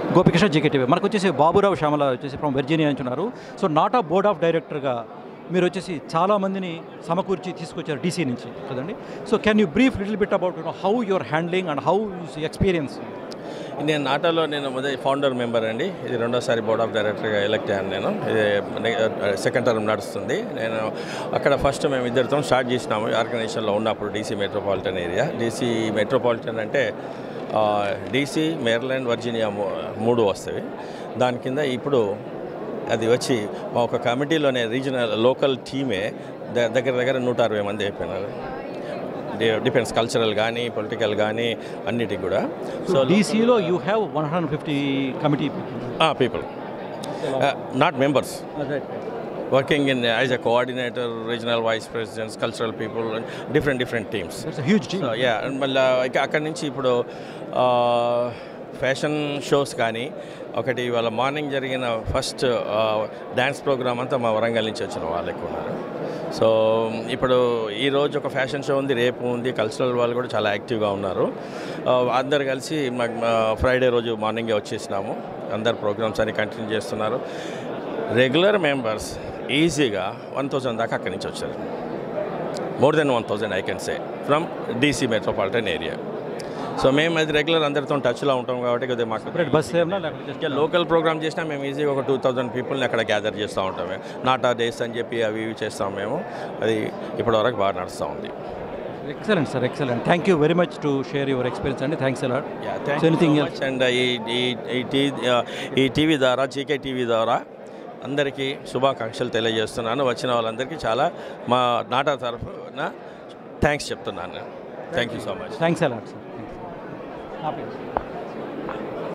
Gopikrishna JKTV మనకు వచ్చేసి బాబురావు శ్యామల వచ్చేసి ఫ్రమ్ వెర్జీనియా నుంచి ఉన్నారు సో నాటా బోర్డ్ ఆఫ్ డైరెక్టర్గా మీరు వచ్చేసి చాలామందిని సమకూర్చి తీసుకొచ్చారు డీసీ నుంచి కదండి so can you brief little bit about how your handling and how experience నేను నాటాలో నేను మొదటి ఫౌండర్ మెంబర్ అండి ఇది రెండోసారి బోర్డ్ ఆఫ్ డైరెక్టర్గా ఎలక్ట్ అయ్యాను నేను ఇది సెకండ్ టర్మ్ నడుస్తుంది నేను అక్కడ ఫస్ట్ మేము ఇద్దరితో స్టార్ట్ చేసినాము ఈ ఆర్గనైజేషన్లో ఉన్నప్పుడు DC metropolitan area DC metropolitan అంటే డీసీ మేర్లాండ్ వర్జీనియా మూ- మూడు వస్తాయి దాని కింద ఇప్పుడు అది వచ్చి మా ఒక కమిటీలోనే రీజనల్ లోకల్ టీమే ద- దగ్గర దగ్గర నూట అరవై మంది అయిపోయినారు డిపెండ్స్ కల్చరల్ కానీ పొలిటికల్ కానీ అన్నిటికి కూడా సో డీసీలో you have one hundred fifty committee people not members working in as a coordinator regional vice presidents cultural people different different teams it's huge team so yeah మళ్ళీ ఇక అక్కడి నుంచి ఇప్పుడు ఫ్యాషన్ షోస్ కానీ ఒకటి ఇవాళ మార్నింగ్ జరిగిన ఫస్ట్ డ్యాన్స్ ప్రోగ్రామ్ అంతా మా వరంగల్ నుంచి వచ్చిన వాళ్ళు ఎక్కువ ఉన్నారు సో ఇప్పుడు ఈరోజు ఒక ఫ్యాషన్ షో ఉంది రేపు ఉంది కల్చరల్ వాళ్ళు కూడా చాలా యాక్టివ్గా ఉన్నారు ఆ, అందరు కలిసి ఫ్రైడే రోజు మార్నింగే వచ్చేసినాము అందరు ప్రోగ్రామ్స్ అన్ని కంటిన్యూ చేస్తున్నారు రెగ్యులర్ మెంబర్స్ ఈజీగా వన్ థౌజండ్ దాకా అక్కడి నుంచి వచ్చారు more then one thousand I can say from DC metropolitan area so మేము అది రెగ్యులర్ అందరితో టచ్లో ఉంటాం కాబట్టి కొద్దిగా మాకు సెపరేట్ బస్ ఏమన్నా లేకపోతే just ఇంకా లోకల్ ప్రోగ్రామ్ చేసినా మేము ఈజీగా ఒక టూ థౌజండ్ పీపుల్ని అక్కడ గ్యాదర్ చేస్తూ ఉంటాము నాటా డేస్ అని చెప్పి అవి ఇవి చేస్తాం మేము అది ఇప్పటివరకు బాగా నడుస్తూ ఉంది excellent sir excellent thank you very much to share your experience అండి thanks a lot thank So anything else? And ఈ ఈ- ఈ టీ ఈ టీవీ ద్వారా జీకే టీవీ ద్వారా అందరికీ శుభాకాంక్షలు తెలియజేస్తున్నాను వచ్చిన వాళ్ళందరికీ చాలా మా నాటా తరఫున థ్యాంక్స్ చెప్తున్నాను thank you so much thanks a lot sir happy